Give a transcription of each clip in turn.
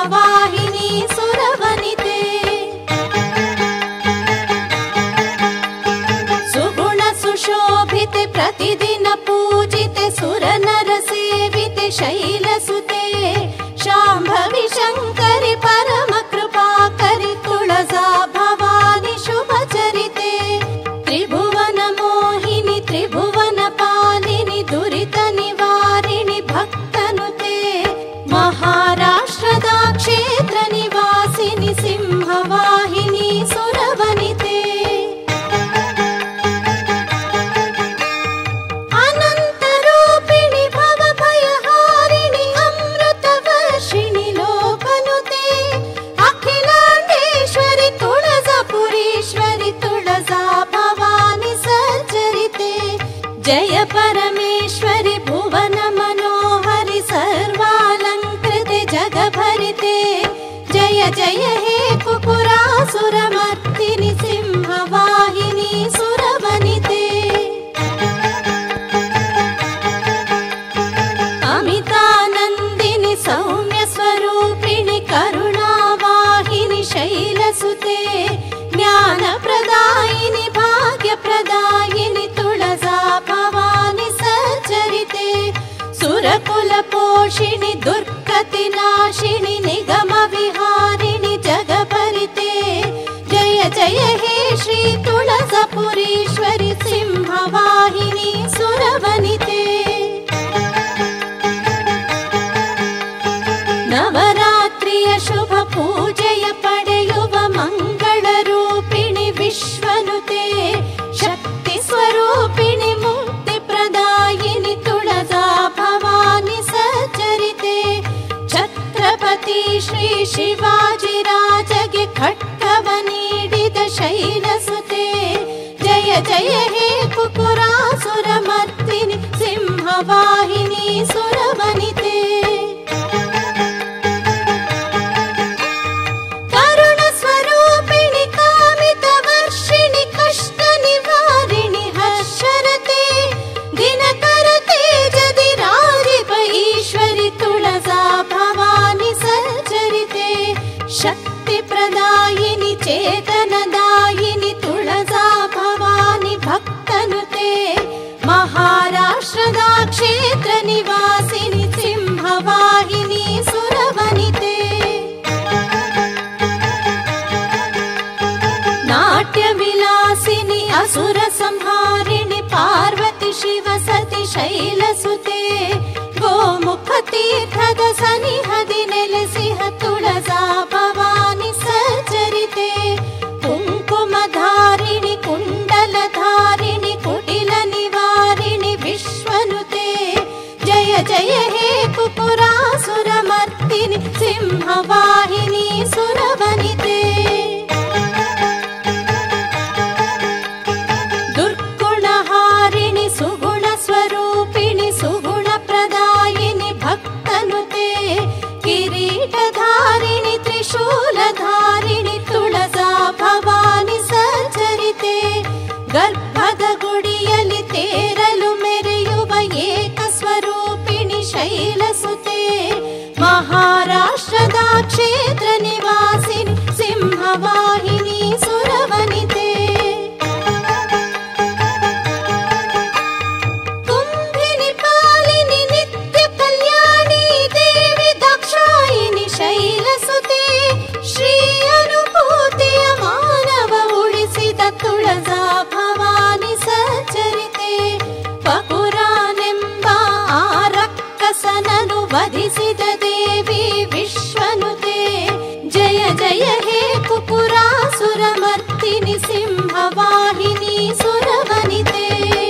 सिंहवाहिनी सुरवनिते सुगुण सुशोभिते प्रतिदिन पूजिते सुरनर सेविते शैलसुते शाम्भवि शङ्करि परम कृपाकरि तुळजा भवानि शुभचरिते त्रिभुवन मोहिनि त्रिभुवन पालिनि दुरित निवारिणि भक्तनुते महाराष्ट्ರದ ಕ್ಷೇತ್ರ ನಿವಾಸಿನಿ ಸಿಂಹವಾಹಿನಿ ಸುರವನಿತೆ अनन्तरूपिणि भवभयहारिणि अमृतवर्षिणि लोकनुते अखिलाण्डेश्वरि तुळजापुरीश्वरि तुळजा भवानि सचरिते जय परमेश्वरि भुवन मनोहरि सर्वालङ्कृते जगभरिते जय जय हे कुकुरासुरमर्दिनि सिंहवाहिनी सुरवनिते अमितानन्दिनि सौम्य स्वरूपिणि करुणावाहिनि शैलसुते ज्ञानप्रदायिनि भाग्यप्रदायिनि तुळजा भवानि सचरिते सुरकुलपोषिणि दुर्गतिनाशिनि निगमविहारिणि जगभरिते जय जय हे श्री तुळजापुरीश्वरि सिंहवाहिनी सुरवनिते ನವರಾತ್ರಿಯ ಶುಭ ಪೂಜೆಯ ಪಡೆಯುವ ಮಂಗಳ ರೂಪಿಣಿ ವಿಶ್ವನುತೆ ಶಕ್ತಿ ಸ್ವರೂಪಿಣಿ ಮುಕ್ತಿ ಪ್ರದಾಯಿನಿ ತುಳಜಾ ಭವಾನಿ ಸಚರಿತೆ ಛತ್ರಪತಿ ಶ್ರೀ ಶಿವಾಜಿ ರಾಜಗೆ ಖಡ್ಗವ ನೀಡಿದ ಶೈಲಸುತೆ ಜಯ ಜಯ ಹೇ ಕುಕುರಾಸುರ ಮರ್ದಿನಿ ಸಿಂಹವಾಹಿನಿ ಸುರವನಿತೆ ಕರುಣ ಸ್ವರೂಪಿಣಿ ಕಾಮಿತ ವರ್ಷಿಣಿ ಕಷ್ಟ ನಿವಾರಿಣಿ ಹರ್ಷರತೆ ದಿನಕರ ತೇಜದಿ ರಾರಿಪ ಈಶ್ವರಿ ತುಳಜಾ ಭವಾನಿ ಸಚರಿತೆ ಶಕ್ತಿ ಪ್ರದಾಯಿನಿ ಚೇತನದಾಯಿನಿ ತುಳಜಾ ಭವಾನಿ ಭಕ್ತನುತೆ ಮಹಾರಾಷ್ಟ್ರದ ಕ್ಷೇತ್ರ ನಿವಾಸಿನಿ ಸಿಂಹವಾಹಿನಿ ಸುರವನಿತೆ ನಾಟ್ಯ ವಿಲಾಸಿನಿ ಅಸುರ ಸಂಹಾರಿಣಿ ಪಾರ್ವತಿ ಶಿವ ಸತಿ ಶೈಲಸುತೆ ಗೋಮುಖ ತೀರ್ಥದ ಸನಿಹದಿ ನೆಲೆಸಿಹ ತುಳಜಾ ಭವಾನಿ ಸಚರಿತೆ ಕುಂಕುಮಧಾರಿಣಿ ಕುಂಡಲಧಾರಿಣಿ ಕುಟಿಲ ನಿವಾರಿಣಿ ವಿಶ್ವನುತೆ ಜಯ ಜಯ ಹೇ ಕುಕುರಾಸುರ ಮರ್ದಿನಿ ಸಿಂಹವಾಹಿನಿ ಸುರವನಿತೆ ದುರ್ಗುಣಹಾರಿಣಿ ಸುಗುಣ ಸ್ವರೂಪಿಣಿ ಸುಗುಣ ಪ್ರದಾಯಿನಿ ಭಕ್ತನುತೆ ಕಿರೀಟಧಾರಿಣಿ ತ್ರಿಶೂಲಧಾರಿಣಿ ತುಳಜಾ ಭವಾನಿ ಸಚರಿತೆ ಗರ್ಭದ ಗುಡಿಯಲ್ಲಿ ತೇರಲು ಮೆರೆಯುವ ಏಕ ಸ್ವರೂಪಿಣಿ ಶೈಲಸುತೆ ಮಹಾರಾಷ್ಟ್ರದ ಕ್ಷೇತ್ರ ನಿವಾಸಿನಿ ಸಿಂಹವಾಹಿನಿ ಸುರವನಿತೆ ಕುಂಭಿನಿ ಪಾಲಿನಿ ನಿತ್ಯ ಕಲ್ಯಾಣಿ ದೇವಿ ದಾಕ್ಷಾಯಿನಿ ಶೈಲಸುತೆ ಶ್ರೀ ಅನುಭೂತಿಯ ಮಾನವ ಉಳಿಸಿದ ತುಳಜಾ ಭವಾನಿ ಸಚರಿತೆ ಪಕುರಾನೆಂಬ ಆ ರಕ್ಕಸನನು ವಧಿಸಿದ ದೇವಿ ವಿಶ್ವನುತೆ ಜಯ ಜಯ ಹೇ ಕುಕುರಾಸುರ ಮರ್ದಿನಿ ಸಿಂಹವಾಹಿನಿ ಸುರವನಿತೆ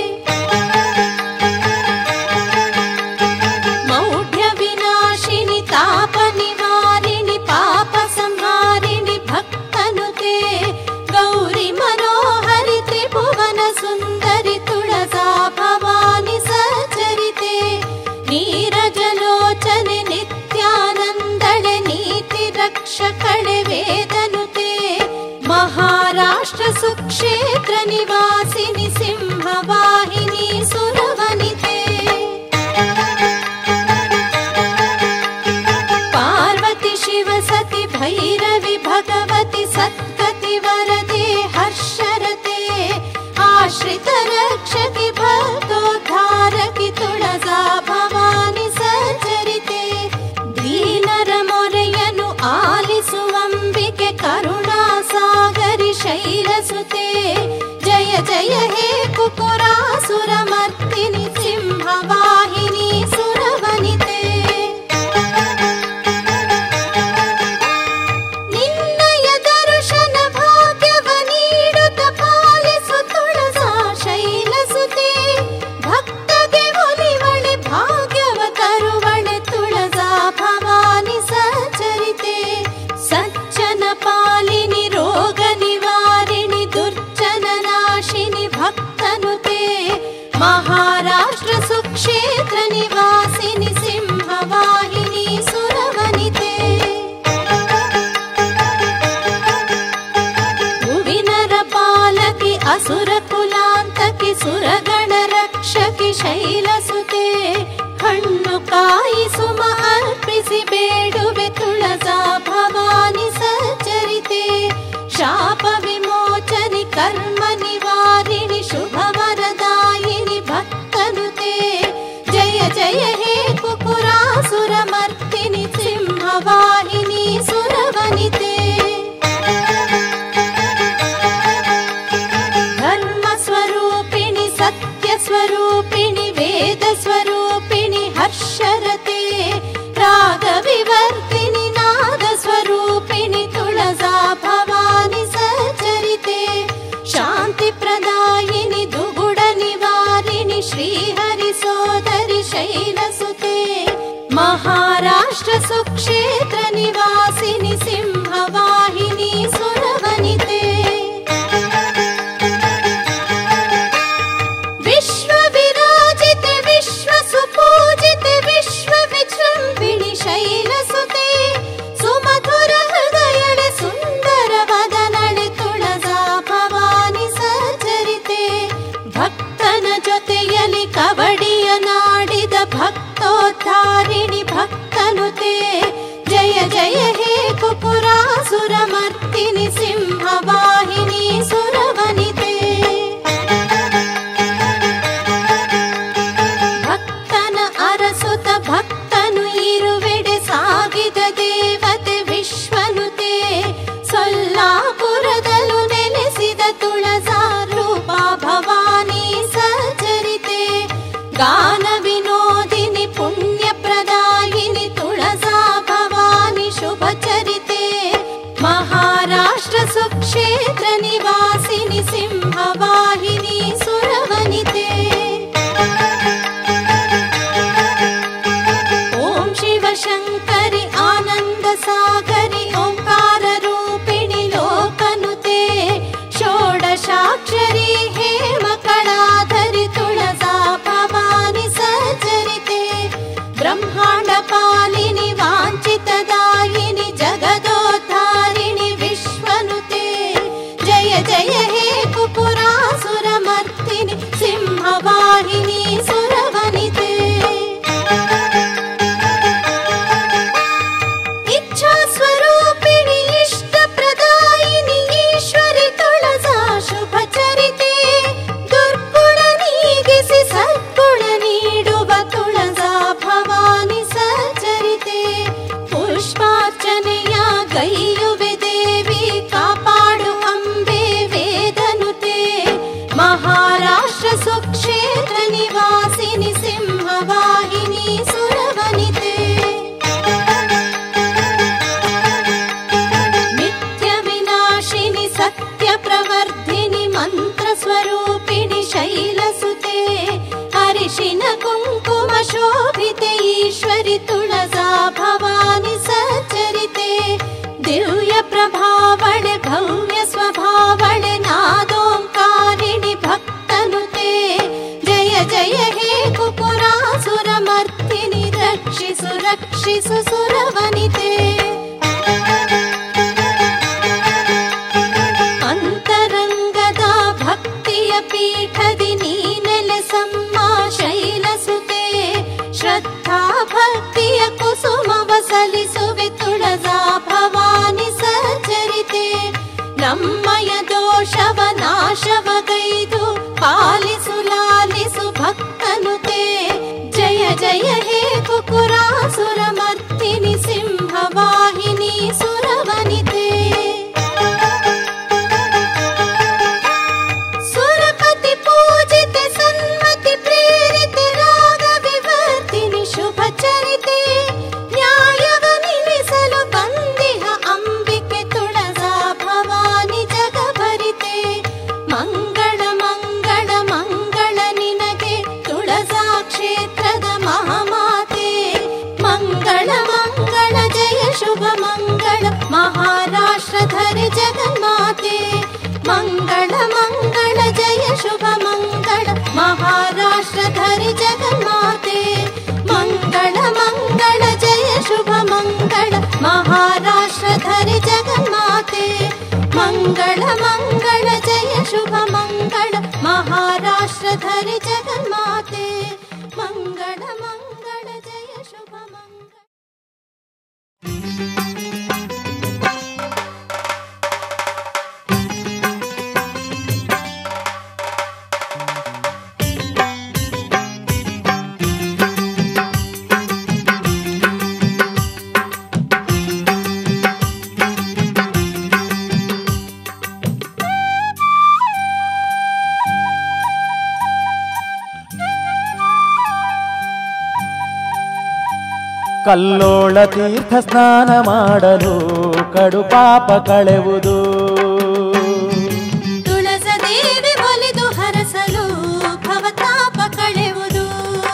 ಮೌಢ್ಯ ವಿನಾಶಿನಿ ತಾಪ ನಿವಾರಿಣಿ ಪಾಪ ಸಂಹಾರಿಣಿ ಭಕ್ತನುತೆ ಗೌರಿ ಮನೋಹರಿ ತ್ರಿಭುವನ ಸುಂದರಿ ತುಳಜಾ ಭವಾನಿ ಸಚರಿತೆ ನೀರಜಲೋಚನೆ ನಿತ್ಯಾನಂದಳೆ ನೀತಿ ರಕ್ಷಕಳೆ ವೇದನುತೆ ಮಹಾರಾಷ್ಟ್ರ ಸುಕ್ಷೇತ್ರ ನಿವಾಸಿನಿ ಸಿಂಹವಾಹಿನಿ ಸುರವನಿತೆ ಪಾರ್ವತಿ ಶಿವ भैरवि भगवति सत्कति वरदे हर्षरते आश्रित रक्षकि भक्तोद्धारकि तुळजा भवानि सचरिते ದೀನರ ಮೊರೆಯನು ಆಲಿಸುವಂಬಿಕೆ ಕರುಣಾಸಾಗರಿ ಶೈಲಸುತೆ ಜಯ ಜಯ ಹೇ ಕುಕುರಾಸುರ ಮರ್ತಿನಿ ಸಿಂಹವಾಹಿನಿ ಸುರವನಿತೆ ನಿನ್ನಯ ದರ್ಶನ ಭಾಗ್ಯವ ನೀಡುತ್ತ ಪಾಲಿಸು ತುಳಸಾ ಶೈಲಸುತೆ ಭಕ್ತಗೆ ಒಲಿವಳೆ ಭಾಗ್ಯವ ತರುವಳೆ ತುಳಸಾ ಭವಾನಿ ಸಚರಿತೆ ಸಜ್ಜನ ಪಾಲಿನಿ ರೋಗ ನಿವಾರಿಣಿ ದುರ್ಜನ ನಾಶಿನಿ ಭಕ್ತನುತೆ ಮಹಾರಾಷ್ಟ್ರ ಸುಕ್ಷೇತ್ರ ನಿವಾಸಿನಿ ಸಿಂಹವಾಹಿನಿ ಸುರವನಿತೆ ಭುವಿನರ ಪಾಲಕಿ ಅಸುರ ಕುಲಾಂತಕಿ ಸುರಗಣ ರಕ್ಷಕಿ ಶೈಲಸುತೆ ಹಣ್ಣು ಕಾಯಿ ಸುಮ ಅರ್ಪಿಸಿ ಬೇಡುವೆ ತುಳಸಾ ಭವಾನಿ ಸಚರಿತೆ ಶಾಪ ವಿಮೋಚನಿ ಕರ್ಮ ನಿವಾರಿಣಿ ಶುಭ ವರದಾಯಿನಿ ಭಕ್ತನುತೆ ಜಯ ಜಯ ಹೇ ಕುಕುರಾಸುರ ಮರ್ತಿನಿ ಸಿಂಹವಾಹಿನಿ ಸುರವನಿತೆ ಧರ್ಮ ಸ್ವರೂಪಿಣಿ ಸತ್ಯ ಸ್ವರೂಪಿಣಿ ವೇದ ಸ್ವರೂಪಿಣಿ ಹರ್ಷರತೆ ರಾಗ ವಿವರ್ತಿನಿ ನಾದ ಸ್ವರೂಪಿಣಿ ತುಳಸಾ ಭವಾನಿ ಸಚರಿತೆ ಶಾಂತಿ ಪ್ರದಾಯಿನಿ ದುಗುಡ ನಿವಾರಿಣಿ ಶ್ರೀಹರಿ ಸೋದರಿ ಶೈಲಸುತೆ ಮಹಾರಾಷ್ಟ್ರ ಸುಕ್ಷೇತ್ರ ನಿವಾಸಿನಿ ಸಿಂಹವಾಹಿನಿ ಸುರವನಿತೆ ವಿಶ್ವ ವಿರಾಜಿತೆ ವಿಶ್ವ ಸುಪೂಜಿತೆ ವಿಶ್ವ ವಿಜೃಂಭಿಣಿ ಶೈಲಸುತೆ ಸುಮಧುರ ಹೃದಯಳೆ ಸುಂದರ ವದನಳೆ ತುಳಸಾ ಭವಾನಿ ಸಚರಿತೆ ಭಕ್ತನ ಜೊತೆಯಲಿ ಕವಡಿಯ ನಾಡಿದ ಭಕ್ತೋದ್ಧಾರಿಣಿ ಭಕ್ತನುತೆ ಜಯ ಜಯ ಹೇ ಕುಕುರಾಸುರ ಮರ್ತಿನಿ ಸಿಂಹವಾಹಿನಿ ಸುರವನಿತೆ ಭಕ್ತನ ಅರಸುತ ಭಕ್ತನು ಇರುವೆಡೆ ಸಾಗಿದ ದೇವತೆ ವಿಶ್ವನುತೆ ಸೊಲ್ಲಾಪುರದಲ್ಲೂ ನೆಲೆಸಿದ ತುಳಸಾ ರೂಪ ಭವಾನಿ ಸಚರಿತೆ ಗಾನ ವಿನೋದಿನಿ ಪುಣ್ಯ ಪ್ರದಾಯಿನಿ ತುಳಸಾ ಭವಾನಿ ಶುಭ ಚರಿತೆ ಮಹಾರಾಷ್ಟ್ರ ಸುಕ್ಷೇತ್ರ ನಿವಾಸಿನಿ ಸಿಂಹವಾಹಿನಿ ಸುರವನಿತೆ ಓಂ ಶಿವ ಶಂಕರಿ ಆನಂದ ಸಾಗರಿ ಓಂಕಾರ ರೂಪಿಣಿ ಲೋಕನುತೆ ಷೋಡಶಾಕ್ಷರಿ ಹೇಮ ಕಳಾಧರಿ ತುಳಸಾ ಭವಾನಿ ಸಚರಿತೆ ಬ್ರಹ್ಮಾಂಡ ಪಾಲಿನಿ ವಾಂಚಿತದಾಯಿನಿ ಜಗದೋದ್ಧಾರಿಣಿ ವಿಶ್ವನುತೆ ಜಯ ಜಯ ಹೇ ಕುಪುರಾಸುರ ಮರ್ತಿನಿ ಸಿಂಹವಾಹಿನಿ ಸುರವನಿತೆ ಇಚ್ಛಾ ಸ್ವರೂಪಿಣಿ ಇಷ್ಟ ಪ್ರದಾಯಿನಿ ಈಶ್ವರಿ ತುಳಸಾ ಶುಭ ಚರಿತೆ ದುರ್ಗುಣ ನೀಗಿಸಿ ಸದ್ಗುಣ ನೀಡುವ ತುಳಸಾ ಭವಾನಿ ಸಚರಿತೆ ಪುಷ್ಪಾರ್ಚನೆಯ ಗೈಯುವೆ ದೇವಿ ಕಾಪಾಡು ಅಂಬೆ ವೇದನುತೆ ಮಹಾರಾಷ್ಟ್ರ ಸುಕ್ಷೇತ್ರ ನಿವಾಸಿನಿ ಸಿಂಹವಾಹಿನಿ ಸುರವನಿತೆ ನಿತ್ಯ ವಿನಾಶಿನಿ ಸತ್ಯ ಪ್ರವರ್ಧಿನಿ ಮಂತ್ರ ಸ್ವರೂಪಿಣಿ ಶೈಲಸುತೆ ಹರಿಶಿನ ಕುಂಕುಮ ಶೋಭಿತೆ ಈಶ್ವರಿ ತುಳಸಾ ಭವಾನಿ ಸಚರಿತೆ ದಿವ್ಯ ಪ್ರಭಾವಳೆ ಭವ್ಯ ಸ್ವಭಾವಳೆ ನಾದೋಂಕಾರಿಣಿ ಭಕ್ತನುತೆ ಜಯ ಜಯ ಹೇ ಕುಕುರಾಸುರ ಮರ್ತಿನಿ ರಕ್ಷಿಸು ರಕ್ಷಿಸು ಸುರವನಿತೆ ಅಂತರಂಗದ ಭಕ್ತಿಯ ಪೀಠದಿ ನೀ ನೆಲೆಸಮ್ಮ ಶೈಲಸುತೆ ಶ್ರದ್ಧಾ ಭಕ್ತಿಯ ಕುಸುಮವ ಸಲಿಸುವೆ ತುಳಸಾ ಭವಾನಿ महाराष्ट्रधरि जगन्माते मङ्गल मङ्गल जय शुभ मङ्गल महाराष्ट्रधरि जगन्माते मङ्गल मङ्गल जय शुभ मङ्गल महाराष्ट्रधरि जगन्माते मङ्गल मङ्गल जय शुभ मङ्गल महाराष्ट्रधरि जगन्माते मङ्गल मङ्गल जय शुभ मङ्गल ಕಲ್ಲೋಳ ತೀರ್ಥ ಸ್ನಾನ ಮಾಡಲು ಕಡು ಪಾಪ ಕಳೆವುದು ತುಳಸದೇವಿ ಒಲಿದು ಹರಸಲು ಭವತಾಪ ಕಳೆವುದು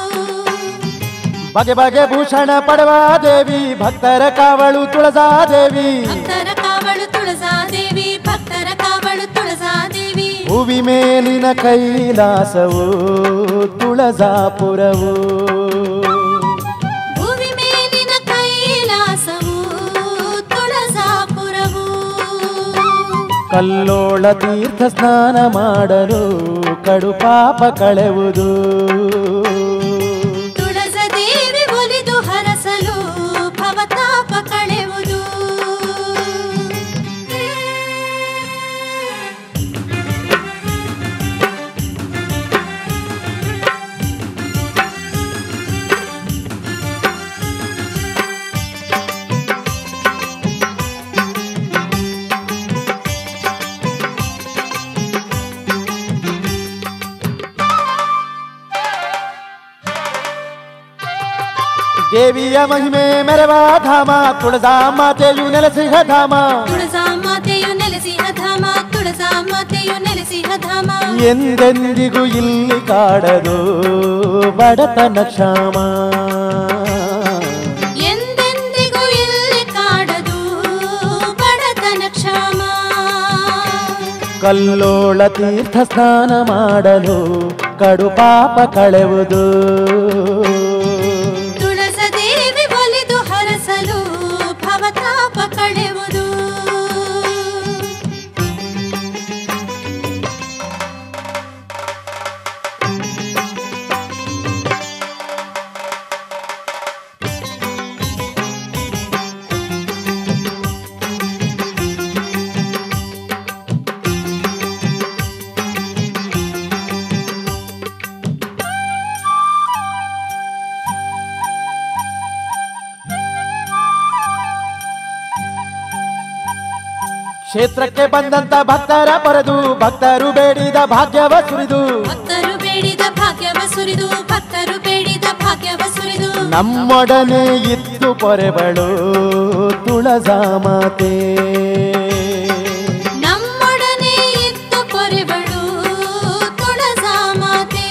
ಬಗೆ ಬಗೆ ಭೂಷಣ ಪಡವ ದೇವಿ ಭಕ್ತರ ಕಾವಳು ತುಳಸಾದೇವಿ ಭಕ್ತರ ಕಾವಳು ತುಳಸಾದೇವಿ ಭಕ್ತರ ಕಾವಳು ತುಳಸಾದೇವಿ ಭುವಿ ಮೇಲಿನ ಕೈಲಾಸವು ತುಳಸಾಪುರವು ಭೂಮಿ ಮೇಲಿನ ಕೈಲಾಸವು ತುಳಸಾಪುರವು ಕಲ್ಲೋಳ ತೀರ್ಥ ಸ್ನಾನ ಮಾಡಲು ಕಡು ಪಾಪ ಕಳೆವುದು ತುಳಸದೇವಿ ಒಲಿದು ಹರಸಲು ಭವತಾಪ ಕಳೆವುದು ದೇವಿಯ ಮಹಿಮೆ ಮೆರವ ಧಾಮ ತುಳಸಾ ಮಾತೆಯು ನೆಲೆಸಿಹ ಧಾಮ ತುಳಸಾ ಮಾತೆಯು ನೆಲೆಸಿಹ ಧಾಮ ತುಳಸಾ ಮಾತೆಯು ನೆಲೆಸಿಹ ಧಾಮ ಎಂದೆಂದಿಗೂ ಇಲ್ಲಿ ಕಾಡದು ಬಡತನ ಕ್ಷಾಮ ಎಂದೆಂದಿಗೂ ಇಲ್ಲಿ ಕಾಡದು ಬಡತನ ಕ್ಷಾಮ ಕಲ್ಲೋಳ ತೀರ್ಥ ಸ್ನಾನ ಮಾಡಲು ಕಡು ಪಾಪ ಕಳೆವುದು ತುಳಸದೇವಿ ಒಲಿದು ಹರಸಲು ಭವತಾಪ ಕಳೆವುದು ಕ್ಷೇತ್ರಕ್ಕೆ ಬಂದಂತ ಭಕ್ತರ ಪರೆದು ಭಕ್ತರು ಬೇಡಿದ ಭಾಗ್ಯವ ಸುರಿದು ಭಕ್ತರು ಬೇಡಿದ ಭಾಗ್ಯವ ಸುರಿದು ಭಕ್ತರು ಬೇಡಿದ ಭಾಗ್ಯವ ಸುರಿದು ನಮ್ಮೊಡನೆ ಇತ್ತು ಪೊರೆಬಳು ತುಳಸಾ ಮಾತೆ ನಮ್ಮೊಡನೆ ಇತ್ತು ಪೊರೆಬಳು ತುಳಸಾ ಮಾತೆ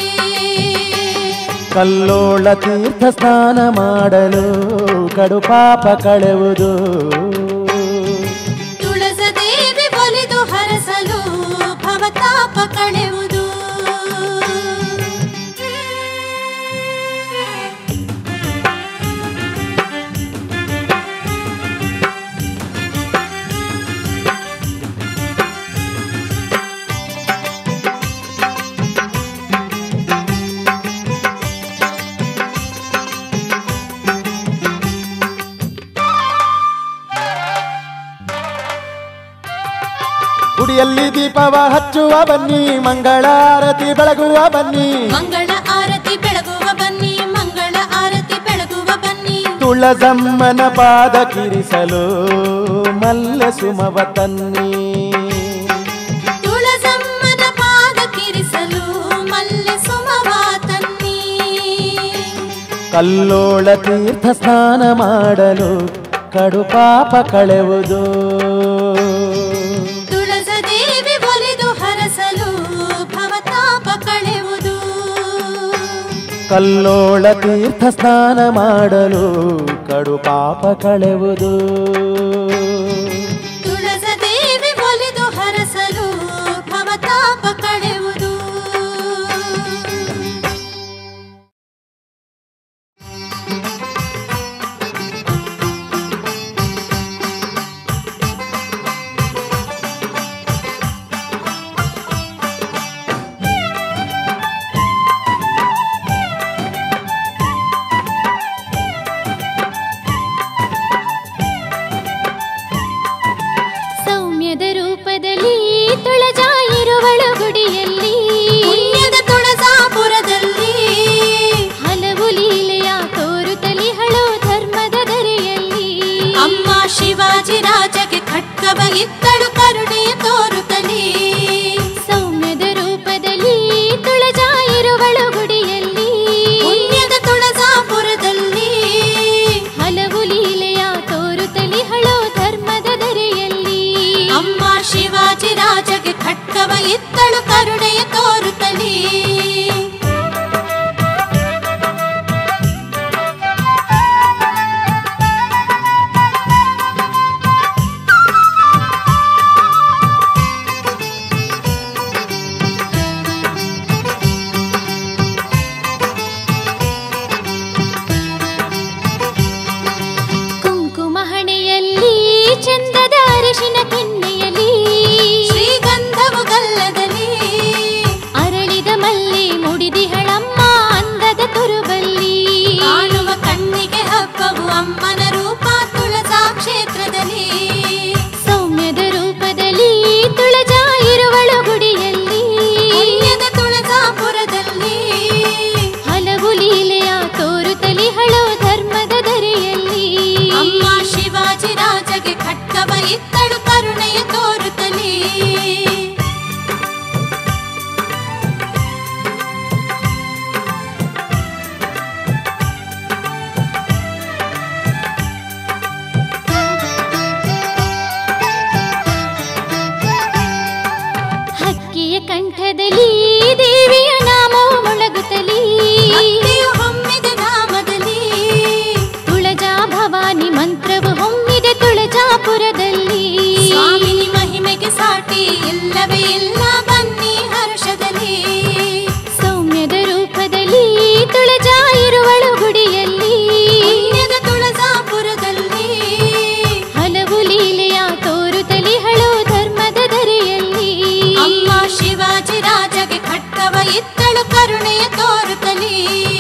ಕಲ್ಲೋಳ ತೀರ್ಥ ಸ್ನಾನ ಮಾಡಲು ಕಡು ಪಾಪ ಕಳೆವುದು ತುಳಸದೇವಿ ಒಲಿದು ಹರಸಲು ಭವತಾಪ ಕಳೆವುದು ಗುಡಿಯಲ್ಲಿ ದೀಪವ ಹಚ್ಚುವ ಬನ್ನಿ ಮಂಗಳಾರತಿ ಬೆಳಗುವ ಬನ್ನಿ ಮಂಗಳ ಆರತಿ ಬೆಳಗುವ ಬನ್ನಿ ಮಂಗಳ ಆರತಿ ಬೆಳಗುವ ಬನ್ನಿ ತುಳಸಮ್ಮನ ಪಾದ ಕಿರಿಸಲು ಮಲ್ಲೆ ಸುಮವ ತನ್ನಿ ತುಳಸಮ್ಮನ ಪಾದ ಕಿರಿಸಲು ಮಲ್ಲೆ ಸುಮವ ತನ್ನಿ ಕಲ್ಲೋಳ ತೀರ್ಥ ಸ್ನಾನ ಮಾಡಲು ಕಡು ಪಾಪ ಕಳೆವುದು ತುಳಸದೇವಿ ಒಲಿದು ಹರಸಲು ಭವತಾಪ ಕಳೆವುದು ಕಲ್ಲೋಳ ತೀರ್ಥ ಸ್ನಾನ ಮಾಡಲು ಕಡು ಪಾಪ ಕಳೆವುದು ತುಳಸ ತುಳಜಾ ಇರುವಳು ಗುಡಿಯಲ್ಲಿ ಪುಣ್ಯದ ತುಳಜಾಪುರದಲ್ಲಿ ಹಲವು ಲೀಲೆಯ ತೋರುತ್ತಲಿಹಳು ಧರ್ಮದ ದರೆಯಲ್ಲಿ ಅಮ್ಮ ಶಿವಾಜಿ ರಾಜಗೆ ಖಡ್ಗವ ಇತ್ತಳು ಕರುಣೆಯ ತೋರುತ್ತಲೇ ಸೌಮ್ಯದ ರೂಪದಲ್ಲಿ ತುಳಜಾ ಇರುವಳು ಗುಡಿಯಲ್ಲಿ ಪುಣ್ಯದ ತುಳಜಾಪುರದಲ್ಲಿ ಹಲವು ಲೀಲೆಯ ತೋರುತ್ತಲಿಹಳು ಧರ್ಮದ ದರೆಯಲ್ಲಿ ಅಮ್ಮ ಶಿವಾಜಿ ರಾಜಗೆ ಖಡ್ಗವ ಇತ್ತಳು ಕರುಣೆಯ ತೋರುತ್ತಲೇ ಕುಂಕುಮ ಹಣೆಯಲ್ಲಿ ಚಂದದ ಅರಿಶಿನ ಕೆನ್ನೆಯಲ್ಲಿ ಶ್ರೀಗಂಧವು ಗಲ್ಲದಲ್ಲಿ ಅರಳಿದ ಮಲ್ಲಿ ಮುಡಿದಿಹಳಮ್ಮ ಅಂದದ ತುರುಬಲ್ಲಿ ಕಾಣುವ ಕಣ್ಣಿಗೆ ಹಬ್ಬವು ಅಮ್ಮನ ರೂಪ ತುಳಜಾ ಕ್ಷೇತ್ರದಲ್ಲಿ ಸೌಮ್ಯದ ರೂಪದಲ್ಲಿ ತುಳಜಾ ಇರುವಳು ಗುಡಿಯಲ್ಲಿ ಪುಣ್ಯದ ತುಳಜಾಪುರದಲ್ಲಿ ಹಲವು ಲೀಲೆಯ ತೋರುತ್ತಲಿಹಳು ಧರ್ಮದ ದರೆಯಲ್ಲಿ ಅಮ್ಮ ಶಿವಾಜಿ ರಾಜಗೆ ಖಡ್ಗವ ಇತ್ತಳು ಕರುಣೆಯ ತೋರುತ್ತಲೇ ಹಕ್ಕಿಯ ಕಂಠದಲ್ಲಿ ದೇವಿಯ ನಾಮವು ಮೊಳಗುತ್ತಲಿ ಭಕ್ತಿಯು ಹೊಮ್ಮಿದ ಧಾಮದಲ್ಲಿ ತುಳಜಾ ಭವಾನಿ ಮಂತ್ರವು ಹೊಮ್ಮಿದೆ ತುಳಜಾಪುರದಲ್ಲಿ ಸ್ವಾಮಿನಿ ಮಹಿಮೆಗೆ ಸಾಟಿ ಇಲ್ಲವೇ ಇಲ್ಲ ಬನ್ನಿ ಹರ್ಷದಲ್ಲಿ ಸೌಮ್ಯದ ರೂಪದಲ್ಲಿ ತುಳಜಾ ಇರುವಳು ಗುಡಿಯಲ್ಲಿ ಪುಣ್ಯದ ತುಳಜಾಪುರದಲ್ಲಿ ಹಲವು ಲೀಲೆಯ ತೋರುತ್ತಲಿಹಳು ಧರ್ಮದ ದರೆಯಲ್ಲಿ ಅಮ್ಮ ಶಿವಾಜಿ ರಾಜಗೆ ಖಡ್ಗವ ಇತ್ತಳು ಕರುಣೆಯ ತೋರುತ್ತಲೇ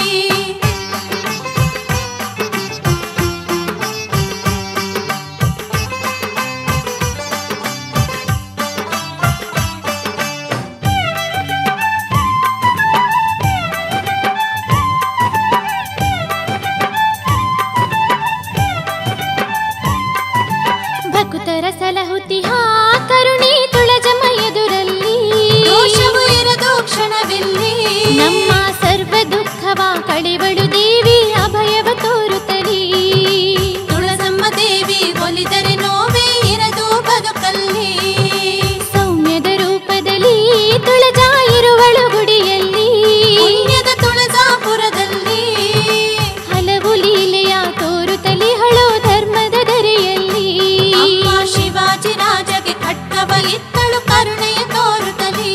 ಭಕ್ತರ ಸಲಹುತಿಹ ಕರುಣಿ ತುಳಜಮ್ಮ ಎದುರಲ್ಲಿ ದೋಷವು ಇರದು ಕ್ಷಣವಿಲ್ಲಿ ನಮ್ಮ ಸರ್ವ ದುಃಖವ ಕಳೆವಳು ದೇವಿ ಅಭಯವ ತೋರುತ್ತಲಿ ತುಳಸಮ್ಮ ದೇವಿ ಒಲಿದರೆ ನೋವೇ ಇರದು ಬದುಕಲ್ಲಿ ಸೌಮ್ಯದ ರೂಪದಲ್ಲಿ ತುಳಜಾ ಇರುವಳು ಗುಡಿಯಲ್ಲಿ ಪುಣ್ಯದ ತುಳಜಾಪುರದಲ್ಲಿ ಹಲವು ಲೀಲೆಯ ತೋರುತ್ತಲಿಹಳು ಧರ್ಮದ ದರೆಯಲ್ಲಿ ಅಮ್ಮ ಶಿವಾಜಿ ರಾಜಗೆ ಖಡ್ಗವ ಇತ್ತಳು ಕರುಣೆಯ ತೋರುತ್ತಲೇ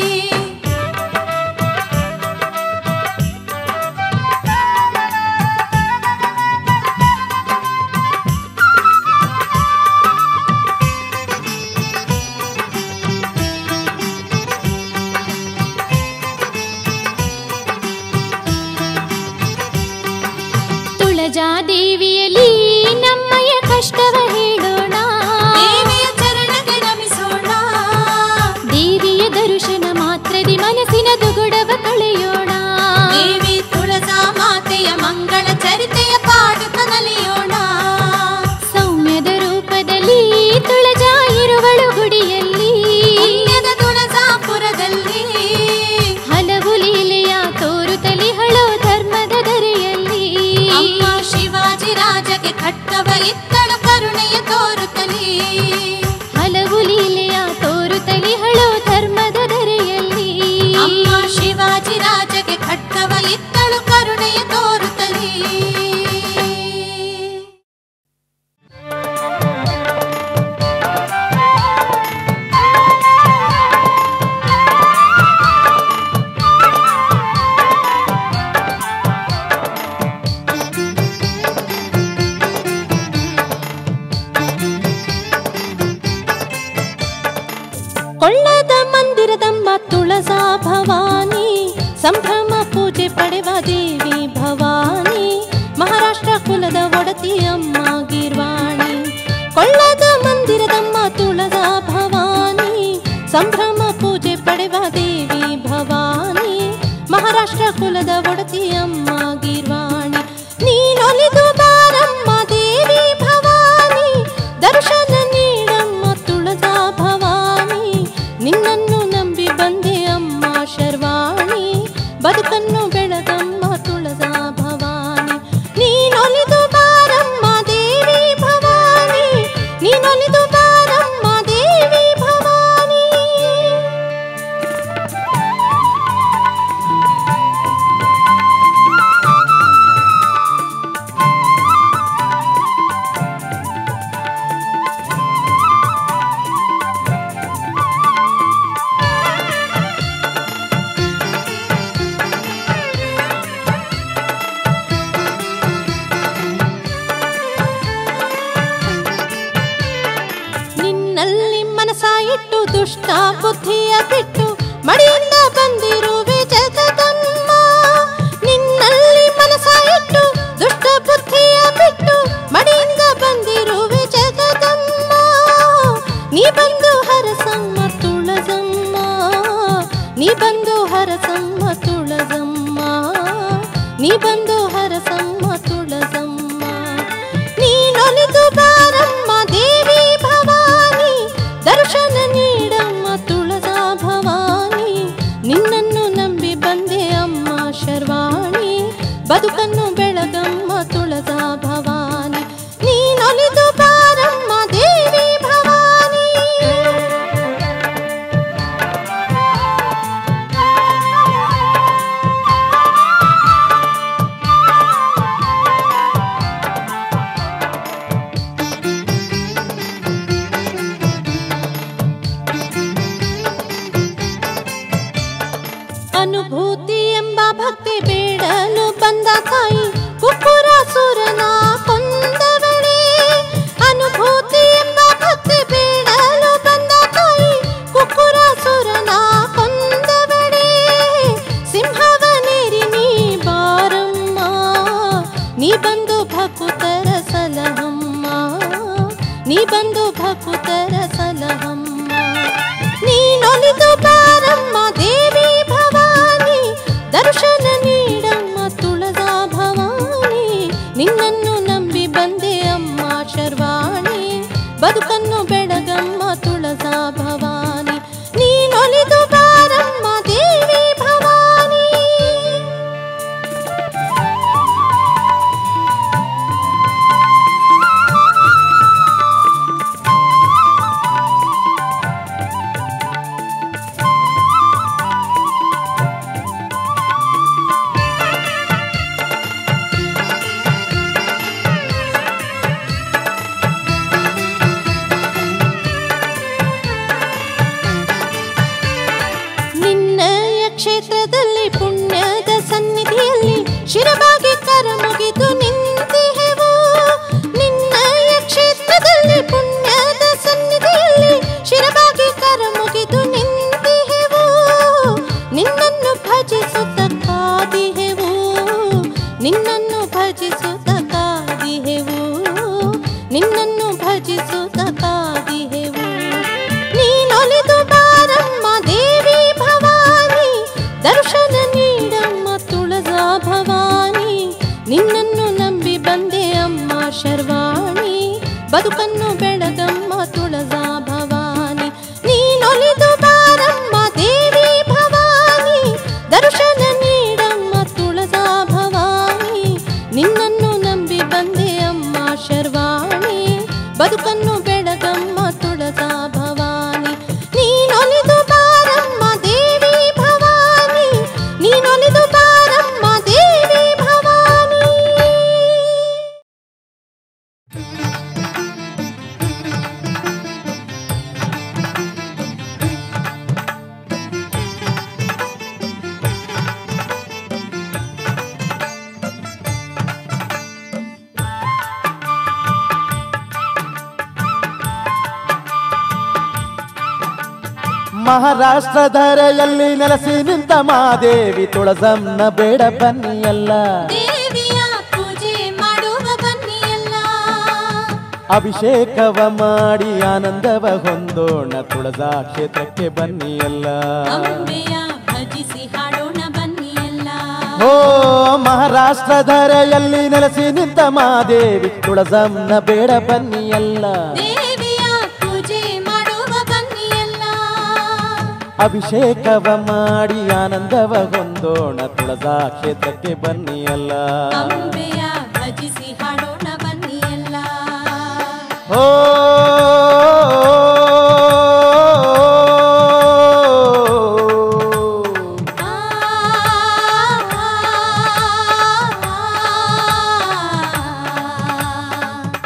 ತುಳಜಾ ದೇವಿಯಲ್ಲಿ ನಮ್ಮಯ ಕಷ್ಟವ ಹೇಳೋಣ ದೇವಿಯ ಚರಣಕ್ಕೆ ನಮಿಸೋಣ ದೇವಿಯ ದರ್ಶನ ಮಾತ್ರದಿ ಮನಸ್ಸಿನ ದುಗುಡವ ಕಳೆಯೋಣ ದೇವಿ ತುಳಜಾ ಮಾತೆಯ ಮಂಗಳ ಚರಿತೆಯ ಪಾಡುತ್ತ ನಲಿಯೋಣ ಸೌಮ್ಯದ ರೂಪದಲ್ಲಿ ತುಳಜಾ ಇರುವಳು ಗುಡಿಯಲ್ಲಿ ಪುಣ್ಯದ ತುಳಜಾಪುರದಲ್ಲಿ ಹಲವು ಲೀಲೆಯ ತೋರುತ್ತಲಿಹಳು ಧರ್ಮದ ದರೆಯಲ್ಲಿ ಅಮ್ಮ ಶಿವಾಜಿ ರಾಜಗೆ ಖಡ್ಗವ ಇತ್ತಳು ಕರುಣೆಯ ತೋರುತ್ತಲೇ ಹಲವು ಲೀಲೆಯ ತೋರುತ್ತಲಿಹಳು ಧರ್ಮದ ದರೆಯಲ್ಲಿ ಅಮ್ಮ ಶಿವಾಜಿ ರಾಜಗೆ ಖಡ್ಗವ ಇತ್ತಳು ಕರುಣೆಯ ತೋರುತ್ತಲೇ ಕೊಳ್ಳದ ಮಂದಿರದಮ್ಮ ತುಳಸಾ ಭವಾನಿ ಸಂಭ್ರಮ ಪೂಜೆ ಪಡೆವ ದೇವಿ ಭವಾನಿ ಮಹಾರಾಷ್ಟ್ರ ಕುಲದ ಒಡತಿ ಅಮ್ಮ ಗಿರ್ವಾಣಿ ಕೊಳ್ಳದ ಮಂದಿರದಮ್ಮ ತುಳಸಾ ಭವಾನಿ ಸಂಭ್ರಮ ಕುಲದ ಒಡತಿ ಅಮ್ಮ ಗೀರ್ವಾಣಿ ನೀನೊಲಿದು ಬಾರಮ್ಮ ದೇವಿ ಭವಾನಿ ದರ್ಶನ ನೀಡಮ್ಮ ತುಳಜಾ ಭವಾನಿ ನಿನ್ನನ್ನು ನಂಬಿ ಬಂದೆ ಅಮ್ಮ ಶರ್ವಾಣಿ ಬದುಕನ್ನು ಬೆಳಗಮ್ಮ ತುಳಜಾ ಭವಾನಿ ನೀನೊಲಿದು ಬಾರಮ್ಮ ದೇವಿ ಭವಾನಿ ನೀನೊಲಿದು ಬಾರಮ್ಮ ದೇವಿ ಭವಾನಿ ನಿನ್ನಲ್ಲಿ ಮನಸ ಇಟ್ಟು ದುಷ್ಟ ಬುದ್ಧಿಯ ಬಿಟ್ಟು ಮಡಿಯಿಂದ ಬಂದಿರುವೆ ಜಗದಮ್ಮ ನಿನ್ನಲ್ಲಿ ಮನಸ ಇಟ್ಟು ದುಷ್ಟ ಬುದ್ಧಿಯ ಬಿಟ್ಟು ಮಡಿಯಿಂದ ಬಂದಿರುವೆ ಜಗದಮ್ಮ ನೀ ಬಂದು ಹರಸಮ್ಮ ತುಳಜಮ್ಮ ನೀ ಬಂದು ಹರಸಮ್ಮ ತುಳಜಮ್ಮ ನೀ ಬಂದು ಹರಸಮ್ಮ ತುಳಜಮ್ಮ ನೀನೊಲಿದು ಬಾರಮ್ಮ ದೇವಿ ಭವಾನಿ ದರ್ಶನ ನೀಡಮ್ಮ ತುಳಜಾ ಭವಾನಿ ನಿನ್ನನ್ನು ನಂಬಿ ಬಂದೆ ಅಮ್ಮ ಶರ್ವಾಣಿ ಬದುಕನ್ನು ಬೆಳಗಮ್ಮ ತುಳಜಾ ಭವಾನಿ ನೀನೊಲಿದು ಬಾರಮ್ಮ ದೇವಿ ಭವಾನಿ ಅನುಭೂತಿ ಎಂಬ ಭಕ್ತಿ ಬೇಡಲು ಬಂದ ತಾಯಿ ಕುಕ್ಕುರಾಸುರನ ಕೊಂದವಳೇ ಅನುಭೂತಿ ಎಂಬ ಭಕ್ತಿ ಬೇಡಲು ಬಂದ ತಾಯಿ ಕುಕ್ಕುರಾಸುರನ ಕೊಂದವಳೇ ಸಿಂಹವನೇರಿ ನೀ ಬಾರಮ್ಮ ನೀ ಬಂದು ಭಕುತರ ಸಲಹಮ್ಮ ನೀ ಬಂದು ಭಕುತರ ಸಲಹಮ್ಮ ನೀನೊಲಿದು ಬಾರಮ್ಮ ದೇವಿ ಭವಾನಿ ದರ್ಶನ ನೀಡಮ್ಮ ತುಳಜಾ ಭವಾನಿ ನಿನ್ನನ್ನು ನಂಬಿ ಬಂದೆ ಅಮ್ಮ ಶರ್ವಾಣಿ ಬದುಕನ್ನು ಬೆಳಗಮ್ಮ ತುಳಜಾ ಭವಾನಿ ನೀನೊಲಿದು ಬಾರಮ್ಮ ದೇವಿ ಭವಾನಿ ನಿನ್ನಯ ಕ್ಷೇತ್ರದಲ್ಲಿ ಪುಣ್ಯದ ಸನ್ನಿಧಿಯಲ್ಲಿ ಶಿರಬಾಗಿ ಕರ ಮುಗಿದು ನಿಂತಿಹೆವು ನಿನ್ನಯ ಕ್ಷೇತ್ರದಲ್ಲಿ ಪುಣ್ಯದ ಸನ್ನಿಧಿಯಲ್ಲಿ ಶಿರಬಾಗಿ ಕರ ಮುಗಿದು ನಿಂತಿಹೆವು ನಿನ್ನನ್ನು ಭಜಿಸುತ್ತ ಕಾದಿಹೆವು ನಿನ್ನನ್ನು ಭಜಿಸುತ್ತ ಕಾದಿಹೆವು ನಿನ್ನನ್ನು ಭಜಿಸುತ್ತ ಕಾದಿಹೆವು ನೀನೊಲಿದು ಬಾರಮ್ಮ ದೇವಿ ಭವಾನಿ ದರ್ಶನ ನೀಡಮ್ಮ ತುಳಜಾ ಭವಾನಿ ನಿನ್ನನ್ನು ನಂಬಿ ಬಂದೆ ಅಮ್ಮ ಶರ್ವಾಣಿ ಬದುಕನ್ನು ಬೆಳಗಮ್ಮ ತುಳಜಾ ಭವಾನಿ ನೀನೊಲಿದು ಬಾರಮ್ಮ ದೇವಿ ಭವಾನಿ ದರ್ಶನ ನೀಡಮ್ಮ ತುಳಜಾ ಭವಾನಿ ನಿನ್ನನ್ನು ನಂಬಿ ಬಂದೆ ಅಮ್ಮ ಶರ್ವಾಣಿ ಬದುಕನ್ನು ಬೆಳಗಮ್ಮ ತುಳಜಾ ಭವಾನಿ ನೀನೊಲಿದು ಬಾರಮ್ಮ ದೇವಿ ಭವಾನಿ ನೀನೊಲಿದು ಬಾರಮ್ಮ ದೇವಿ ಭವಾನಿ ಮಹಾರಾಷ್ಟ್ರ ಧರೆಯಲ್ಲಿ ನೆಲೆಸಿ ನಿಂತ ಮಾದೇವಿ ತುಳಸಮ್ಮನ ಬೇಡ ಬನ್ನಿಯಲ್ಲ ದೇವಿಯ ಪೂಜೆ ಮಾಡುವ ಬನ್ನಿಯಲ್ಲ ಅಭಿಷೇಕವ ಮಾಡಿ ಆನಂದವ ಹೊಂದೋಣ ತುಳಸಾ ಕ್ಷೇತ್ರಕ್ಕೆ ಬನ್ನಿಯಲ್ಲ ಅಂಬೆಯ ಭಜಿಸಿ ಹಾಡೋಣ ಬನ್ನಿಯಲ್ಲ ಓ ಮಹಾರಾಷ್ಟ್ರ ಧರೆಯಲ್ಲಿ ನೆಲೆಸಿ ನಿಂತ ಮಾದೇವಿ ತುಳಸಮ್ಮನ ಬೇಡ ಬನ್ನಿ ಎಲ್ಲ ದೇವಿಯ ಪೂಜೆ ಮಾಡುವ ಬನ್ನಿಯಲ್ಲ ಅಭಿಷೇಕವ ಮಾಡಿ ಆನಂದವ ಹೊಂದೋಣ ತುಳಸಾ ಕ್ಷೇತ್ರಕ್ಕೆ ಬನ್ನಿ ಎಲ್ಲ ಅಂಬೆಯ ಭಜಿಸಿ ಹಾಡೋಣ ಬನ್ನಿಯಲ್ಲ ಓ ಆ, ಆ, ಆ.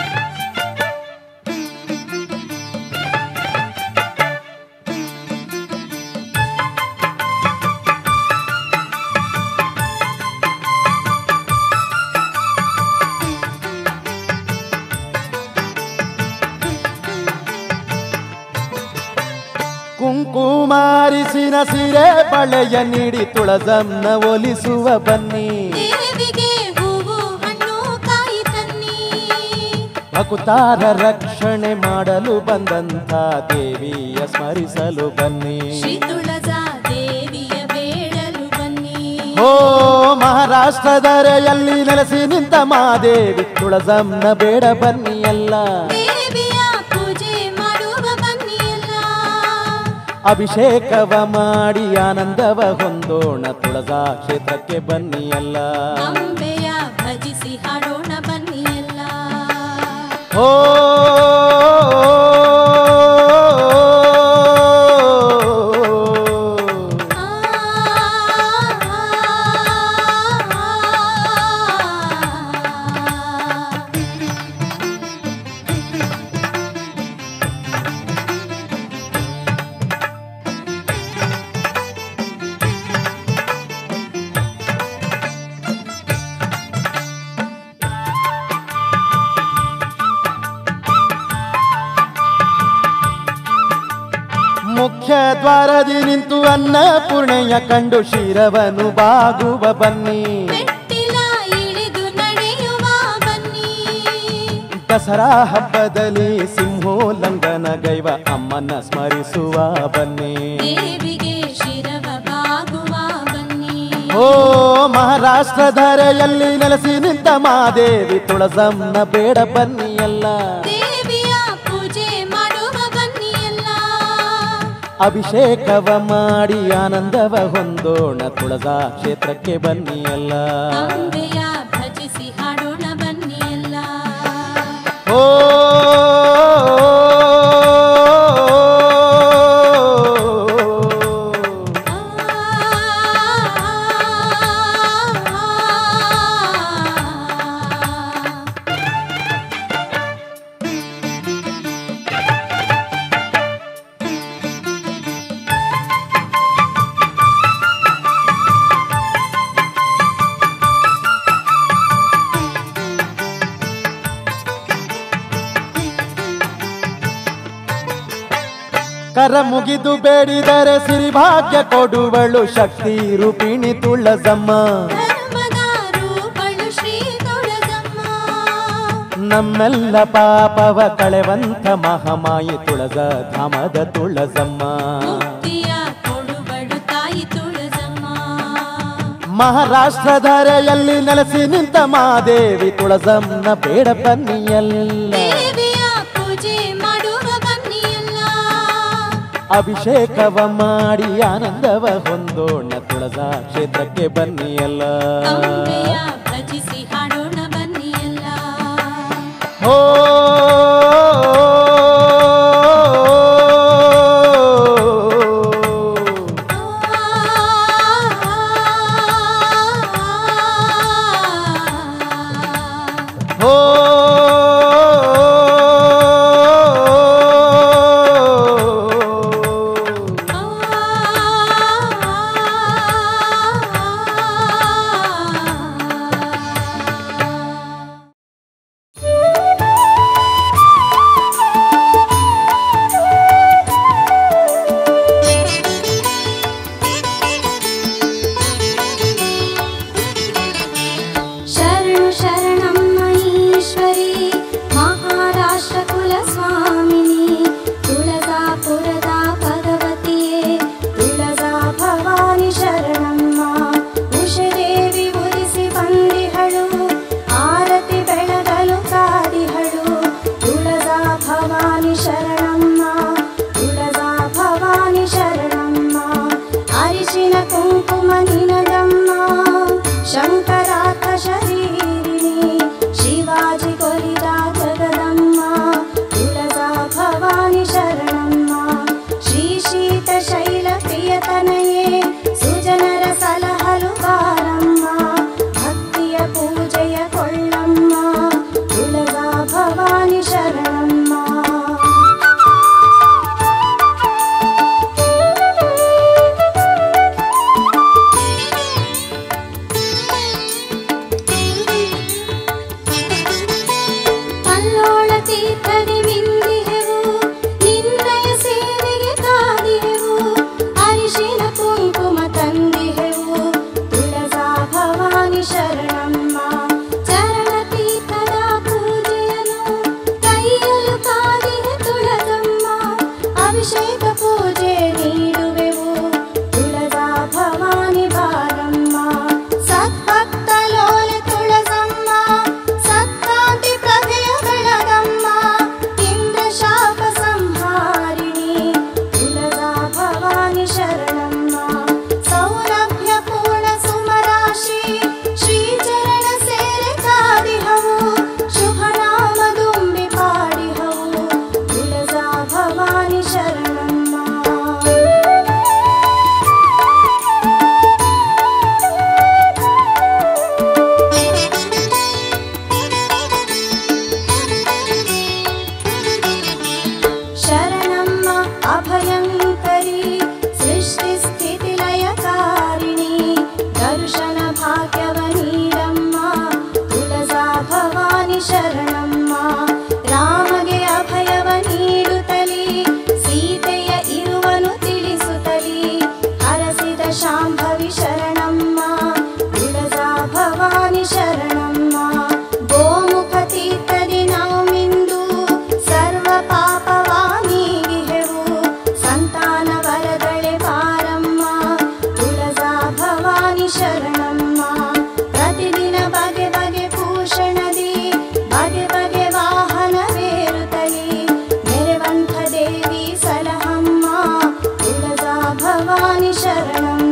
ಕುಂಕುಮಾರಿಸಿನ ಸಿರೆ ಬಳೆಯ ನೀಡಿ ತುಳಸಮ್ಮನ ಒಲಿಸುವ ಬನ್ನಿ ದೇವಿಗೆ ಹೂವು ಹಣ್ಣು ಕಾಯಿ ತನ್ನಿ ಭಕುತಾರ ರಕ್ಷಣೆ ಮಾಡಲು ಬಂದಂಥ ದೇವಿಯ ಸ್ಮರಿಸಲು ಬನ್ನಿ ಶ್ರೀ ತುಳಜಾ ದೇವಿಯ ಬೇಡಲು ಬನ್ನಿ ಓ ಮಹಾರಾಷ್ಟ್ರ ಧರೆಯಲ್ಲಿ ನೆಲೆಸಿ ನಿಂತ ಮಾದೇವಿ ತುಳಸಮ್ಮನ ಬೇಡ ಬನ್ನಿ ಎಲ್ಲ ದೇವಿಯ ಪೂಜೆ ಮಾಡುವ ಬನ್ನಿಯಲ್ಲ ಅಭಿಷೇಕವ ಮಾಡಿ ಆನಂದವ ಹೊಂದೋಣ ತುಳಸಾ ಕ್ಷೇತ್ರಕ್ಕೆ ಬನ್ನಿ ಎಲ್ಲ ಅಂಬೆಯ ಭಜಿಸಿ ಹಾಡೋಣ ಬನ್ನಿಯಲ್ಲ ಓ ಆ, ಆ, ಆ. ಮುಖ್ಯ ದ್ವಾರದಿ ನಿಂತು ಅನ್ನಪೂರ್ಣೆಯ ಕಂಡು ಶಿರವನು ಬಾಗುವ ಬನ್ನಿ ಮೆಟ್ಟಿಲ ಇಳಿದು ನಡೆಯುವ ಬನ್ನಿ ದಸರಾ ಹಬ್ಬದಲ್ಲಿ ಸಿಂಹೋಲ್ಲಂಘನ ಗೈವ ಅಮ್ಮನ ಸ್ಮರಿಸುವ ಬನ್ನಿ ದೇವಿಗೆ ಶಿರವ ಬಾಗುವ ಬನ್ನಿ ಓ ಮಹಾರಾಷ್ಟ್ರ ಧರೆಯಲ್ಲಿ ನೆಲೆಸಿ ನಿಂತ ಮಾದೇವಿ ತುಳಸಮ್ಮನ ಬೇಡ ಬನ್ನಿ ಎಲ್ಲ ದೇವಿಯ ಪೂಜೆ ಮಾಡುವ ಬನ್ನಿಯಲ್ಲ ಅಭಿಷೇಕವ ಮಾಡಿ ಆನಂದವ ಹೊಂದೋಣ ತುಳಸಾ ಕ್ಷೇತ್ರಕ್ಕೆ ಬನ್ನಿ ಎಲ್ಲ ಅಂಬೆಯ ಭಜಿಸಿ ಹಾಡೋಣ ಬನ್ನಿಯಲ್ಲ ಓ ಆ, ಆ, ಆ. ಕರ ಮುಗಿದು ಬೇಡಿದರೆ ಸಿರಿಭಾಗ್ಯ ಕೊಡುವಳು ಶಕ್ತಿ ರೂಪಿಣಿ ತುಳಸಮ್ಮ ಧರ್ಮದ ರೂಪಳು ಶ್ರೀ ತುಳಜಮ್ಮ ನಮ್ಮೆಲ್ಲ ಪಾಪವ ಕಳೆವಂತ ಮಹಾಮಾಯಿ ತುಳಸ ಧಾಮದ ತುಳಸಮ್ಮ ಮುಕ್ತಿಯ ಕೊಡುಬಳು ತಾಯಿ ತುಳಜಮ್ಮ ಮಹಾರಾಷ್ಟ್ರ ಧರೆಯಲ್ಲಿ ನೆಲೆಸಿ ನಿಂತ ಮಾದೇವಿ ತುಳಸಮ್ಮನ ಬೇಡ ಬನ್ನಿಯಲ್ಲ ದೇವಿಯ ಪೂಜೆ ಮಾಡುವ ಬನ್ನಿಯಲ್ಲ ಅಭಿಷೇಕವ ಮಾಡಿ ಆನಂದವ ಹೊಂದೋಣ ತುಳಸಾ ಕ್ಷೇತ್ರಕ್ಕೆ ಬನ್ನಿಯಲ್ಲ ಅಂಬೆಯ ಭಜಿಸಿ ಹಾಡೋಣ ಬನ್ನಿಯಲ್ಲ ಓ ಓ ಆ ಶೀತ ಶೈಲ ಪ್ರಿಯತನಯೇ ಸುಜನರ ಸಲಹಲು ಬಾರಮ್ಮ ಭಕ್ತಿಯ ಪೂಜೆಯ ಕೊಳ್ಳಮ್ಮ ತುಳಜಾ ಭವಾನಿ ಶರಣಮ್ಮ ಕಲ್ಲೋಳ ತೀರ್ಥದಿ ವಿಂದಿಹೆವು ನಿನ್ನಯ ಸೇವೆಗೆ ಕಾದಿಹೆವು ಅರಿಶಿನ ಕುಂಕುಮ ತಂದಿಹೆವು ತುಳಜಾ ಭವಾನಿ ಶರಣಮ್ಮ ಚರಣ ತೀರ್ಥದ ಪೂಜೆಯನು ಕೈಯಲು ಕಾದಿಹೆ ತುಳಜಮ್ಮ ಅಭಿಷೇಕ ಪೂಜೆ ನೀಡುವೆವು ತುಳಜಾ ಭವಾನಿ ಬಾರಮ್ಮ ಸತ್ಭಕ್ತ ಲೋಲೆ ತುಳಜಮ್ಮ ಸತ್ಕಾಂತಿ ಪ್ರಭೆಯ ಬೆಳಗಮ್ಮ ಇಂದ್ರ ಶಾಪ ಸಂಹಾರಿಣಿ ತುಳಜಾ ಭವಾನಿ ಶರಣಮ್ಮ ಸೌರಭ್ಯ ಪೂರ್ಣ ಸುಮರಾಶಿ ಶ್ರೀಚರಣ ಸೇರೆ ಕಾದಿಹವು ಶುಭ ನಾಮದುಂಬಿ ಪಾಡಿಹವು ತುಳಜಾ ಭವಾನಿ ಶರಣಮ್ಮ ಶರಣಮ್ಮ ಅಭಯಂಕರಿ ಸೃಷ್ಟಿ ಸ್ಥಿತಿ ಲಯಕಾರಿಣಿ ದರ್ಶನ ಭಾಗ್ಯವ ನೀಡಮ್ಮ ತುಳಜಾ ಭವಾನಿ ಶರಣಮ್ಮ ರಾಮಗೆ ಅಭಯವ ನೀಡುತ್ತಲಿ ಸೀತೆಯ ಇರುವನು ತಿಳಿಸುತ್ತಲಿ ಹರಸಿದ ಶಾಂಭವಿ ಶರಣಮ್ಮ ತುಳಜಾ ಭವಾನಿ ಶರಣಮ್ಮ ಗೋಮುಖ ತೀರ್ಥದಿ ನಾವು ಮಿಂದು ಸರ್ವ ಪಾಪವಾನೀಗಿಹೆವು ಸಂತಾನ ವರದಳೆ ಬಾರಮ್ಮ ತುಳಜಾ ಭವಾನಿ ಶರಣಮ್ಮ ಪ್ರತಿದಿನ ಬಗೆ ಬಗೆ ಭೂಷಣದಿ ಬಗೆ ಬಗೆ ವಾಹನವೇರುತ್ತಲಿ ಮೆರವಂಥ ದೇವಿ ಸಲಹಮ್ಮ ತುಳಜಾ ಭವಾನಿ ಶರಣಮ್ಮ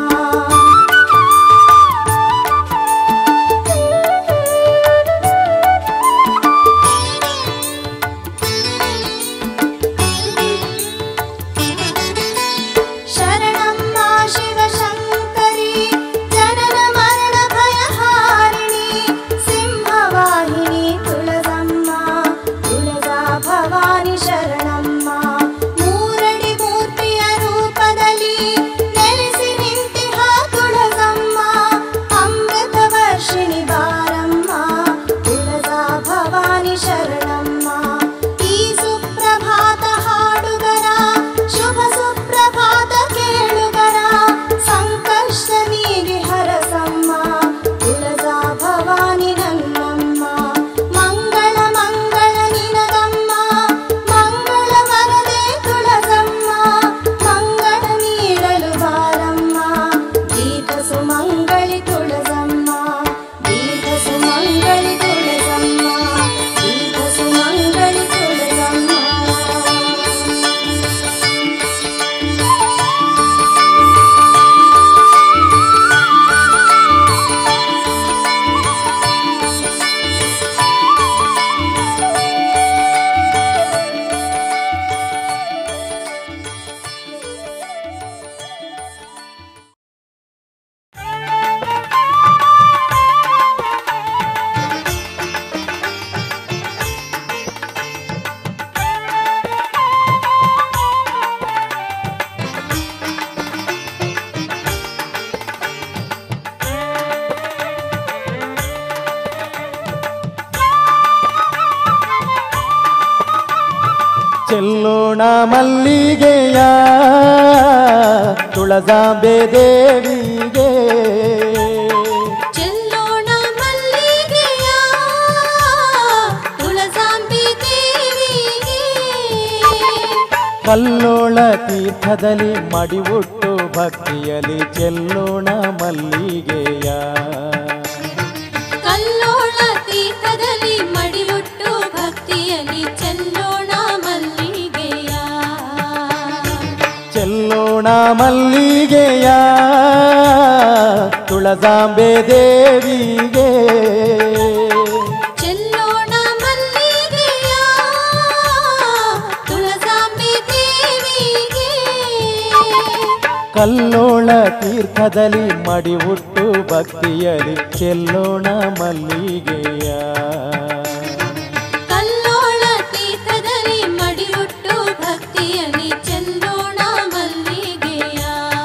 ಶರಣಮ್ಮ ಶಿವಶಂಕರಿ ಜನನ ಮರಣ ಭಯಹಾರಿಣಿ ಸಿಂಹವಾಹಿನಿ ತುಳಜಮ್ಮ ತುಳಜಾ ಭವಾನಿ ಶರಣಮ್ಮ ಮೂರಡಿ ಮೂರ್ತಿಯ ರೂಪದಲ್ಲಿ ನೆಲೆಸಿ ನಿಂತಿಹ ತುಳಜಮ್ಮ ಅಮೃತ ವರ್ಷಿಣಿ ಬಾರಮ್ಮ ತುಳಜಾ ಭವಾನಿ ಶರಣಮ್ಮ ಈ ಸುಪ್ರಭಾತ ಹಾಡುಗರ ಶುಭ ಸುಪ್ರಭಾತ ಕೇಳುಗರ ಸಂಕಷ್ಟ ನೀಗಿ ಹರಸಮ್ಮ ತುಳಜಾ ಭವಾನಿ ನನ್ನಮ್ಮ ಮಂಗಳ ಮಂಗಳ ನಿನಗಮ್ಮ ಮಂಗಳ ವರದೆ ತುಳಜಮ್ಮ ಮಂಗಳ ನೀಡಲು ಬಾರಮ್ಮ ದೀಪ ಸುಮಂಗಳಿ ತುಳಜಮ್ಮ ದೀಪ ಸುಮಂಗಳಿ ತುಳಜಮ್ಮ ದೀಪ ಸುಮಂಗಳಿ ತುಳಜಮ್ಮ ಚೆಲ್ಲೋಣ ಮಲ್ಲಿಗೆಯ ತುಳಜಾಂಬೆ ದೇವಿಗೆ ಚೆಲ್ಲೋಣ ಮಲ್ಲಿಗೆಯ ತುಳಜಾಂಬಿ ದೇವಿಗೆ ಕಲ್ಲೋಳ ತೀರ್ಥದಲ್ಲಿ ಮಡಿವುಟ್ಟು ಭಕ್ತಿಯಲ್ಲಿ ಚೆಲ್ಲೋಣ ಮಲ್ಲಿಗೆಯ ಕಲ್ಲೋಳ ತೀರ್ಥದಲ್ಲಿ ಮಡಿಯುಟ್ಟು ಭಕ್ತಿಯಲ್ಲಿ ಚೆಲ್ಲೋಣ ಮಲ್ಲಿಗೆಯ ಚೆಲ್ಲೋಣ ಮಲ್ಲಿಗೆಯ ತುಳಜಾಂಬೆ ದೇವಿಗೆ ಚೆಲ್ಲೋಣ ಮಲ್ಲಿಗೆಯ ತುಳಜಾಂಬಿ ದೇವಿಗೆ ಕಲ್ಲೋಳ ತೀರ್ಥದಲ್ಲಿ ಮಡಿವುಟ್ಟು ಭಕ್ತಿಯಲಿ ಚೆಲ್ಲೋಣ ಮಲ್ಲಿಗೆಯ ಕಲ್ಲೋಳ ತೀರ್ಥದಲ್ಲಿ ಮಡಿಯುಟ್ಟು ಭಕ್ತಿಯಲ್ಲಿ ಚೆಲ್ಲೋಣ ಮಲ್ಲಿಗೆಯ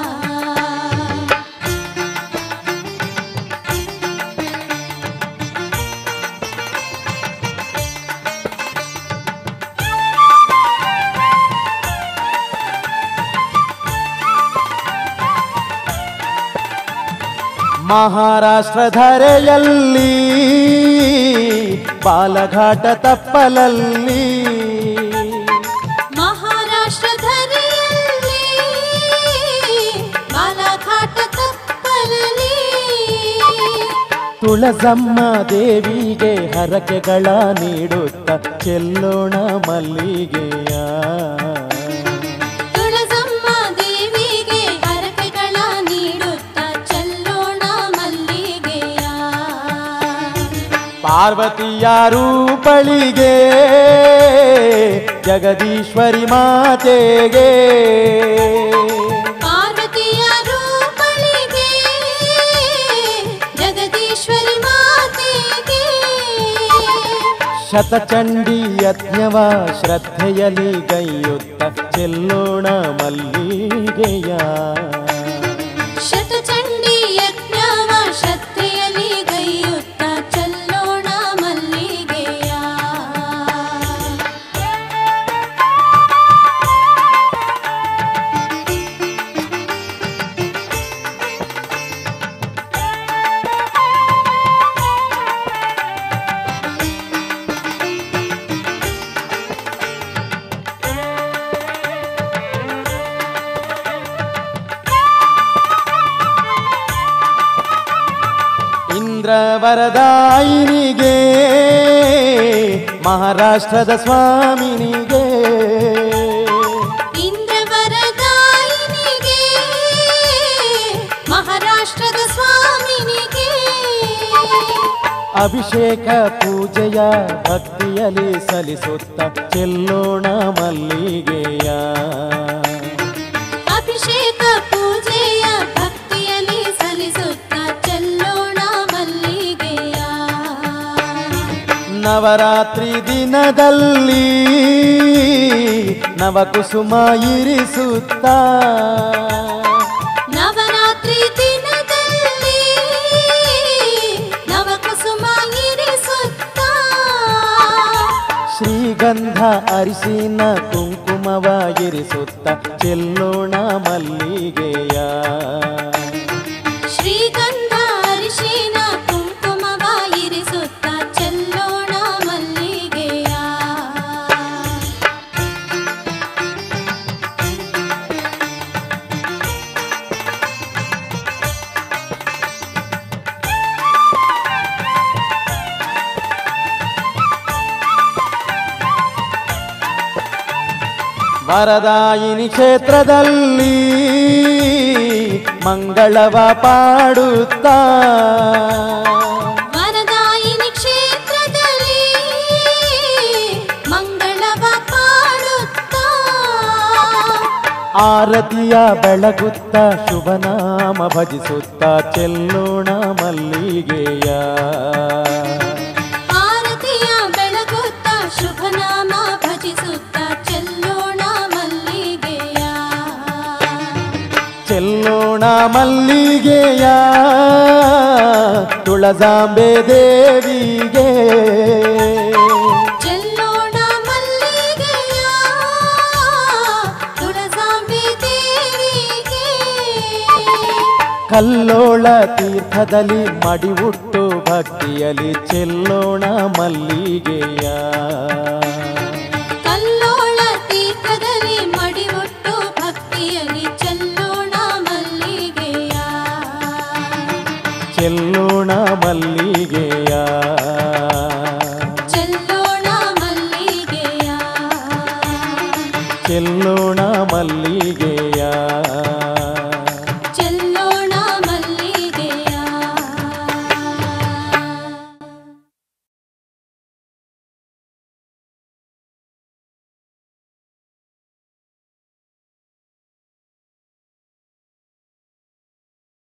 ಮಹಾರಾಷ್ಟ್ರ ಧರೆಯಲ್ಲಿ ಬಾಲಘಾಟ ತಪ್ಪಲಲ್ಲಿ ಮಹಾರಾಷ್ಟ್ರ ಧರೆಯಲ್ಲಿ ಬಾಲಘಾಟ ತಪ್ಪಲಲ್ಲಿ ತುಳಸಮ್ಮ ದೇವಿಗೆ ಹರಕೆಗಳ ನೀಡುತ್ತ ಚೆಲ್ಲೋಣ ಮಲ್ಲಿಗೆಯ ತುಳಸಮ್ಮ ದೇವಿಗೆ ಹರಕೆಗಳ ನೀಡುತ್ತ ಚೆಲ್ಲೋಣ ಮಲ್ಲಿಗೆಯ ಪಾರ್ವತಿಯ ರೂಪಳಿಗೆ ಜಗದೀಶ್ವರಿ ಮಾತೆಗೆ ಪಾರ್ವತಿಯ ರೂಪಳಿಗೆ ಜಗದೀಶ್ವರಿ ಮಾತೆಗೆ ಶತಚಂಡಿ ಯಜ್ಞವ ಶ್ರದ್ಧೆಯಲಿ ಗೈಯುತ್ತ ಚೆಲ್ಲೋಣ ಮಲ್ಲಿಗೆಯ ಶತಚಂಡಿ ಯಜ್ಞವ ಶ್ರದ್ಧೆಯಲ್ಲಿ ಗೈಯುತ್ತ ಚೆಲ್ಲೋಣ ಮಲ್ಲಿಗೆಯ ಇಂದ್ರವರದಾಯಿನಿಗೆ ಮಹಾರಾಷ್ಟ್ರದ ಸ್ವಾಮಿನಿಗೆ ಇಂದ್ರವರದಾಯಿನಿಗೆ ಮಹಾರಾಷ್ಟ್ರದ ಸ್ವಾಮಿನಿಗೆ ಅಭಿಷೇಕ ಪೂಜೆಯ ಭಕ್ತಿಯಲಿ ಸಲ್ಲಿಸುತ್ತ ಚೆಲ್ಲೋಣ ಮಲ್ಲಿಗೆಯ ಅಭಿಷೇಕ ಪೂಜೆಯ ಭಕ್ತಿಯಲ್ಲಿ ಸಲ್ಲಿಸುತ್ತ ಚೆಲ್ಲೋಣ ಮಲ್ಲಿಗೆಯ ನವರಾತ್ರಿ ದಿನದಲ್ಲಿ ನವಕುಸುಮ ಇರಿಸುತ್ತ ನವರಾತ್ರಿ ದಿನದಲ್ಲಿ ನವಕುಸುಮ ಇರಿಸುತ್ತ ಶ್ರೀಗಂಧ ಅರಿಸಿನ ಕುಂಕುಮವ ಇರಿಸುತ್ತ ಚೆಲ್ಲೋಣ ಮಲ್ಲಿಗೆಯ ಶ್ರೀಗಂಧ ಅರಿಶಿನ ಕುಂಕುಮವ ಇರಿಸುತ್ತ ಚೆಲ್ಲೋಣ ಮಲ್ಲಿಗೆಯ ವರದಾಯಿನಿ ಕ್ಷೇತ್ರದಲ್ಲಿ ಮಂಗಳವ ಪಾಡುತ್ತಾ ವರದಾಯಿನಿ ಕ್ಷೇತ್ರದಲ್ಲಿ ಮಂಗಳವ ಪಾಡುತ್ತ ಆರತಿಯ ಬೆಳಗುತ್ತ ಶುಭನಾಮ ಭಜಿಸುತ್ತ ಚೆಲ್ಲೋಣ ಮಲ್ಲಿಗೆಯ ಆರತಿಯ ಬೆಳಗುತ್ತ ಶುಭನಾಮ ಭಜಿಸುತ್ತ ಚೆಲ್ಲೋಣ ಮಲ್ಲಿಗೆಯ ಚೆಲ್ಲೋಣ ಮಲ್ಲಿಗೆಯ ತುಳಜಾಂಬೆ ದೇವಿಗೆ ಚೆಲ್ಲೋಣ ಮಲ್ಲಿಗೆಯ ತುಳಸಾಂಬೆ ದೇವಿಗೆ ಕಲ್ಲೋಳ ತೀರ್ಥದಲ್ಲಿ ಮಡಿವುಟ್ಟು ಭಕ್ತಿಯಲಿ ಚೆಲ್ಲೋಣ ಮಲ್ಲಿಗೆಯ ಕಲ್ಲೋಳ ತೀರ್ಥದಲ್ಲಿ ಮಡಿವೊಟ್ಟು ಭಕ್ತಿಯಲ್ಲಿ ಚೆಲ್ಲೋಣ ಮಲ್ಲಿಗೆಯ ಚೆಲ್ಲೋಣ ಮಲ್ಲಿಗೆಯ ಚೆಲ್ಲೋಣ ಮಲ್ಲಿಗೆಯ ಚೆಲ್ಲೋಣ ಮಲ್ಲಿಗೆಯ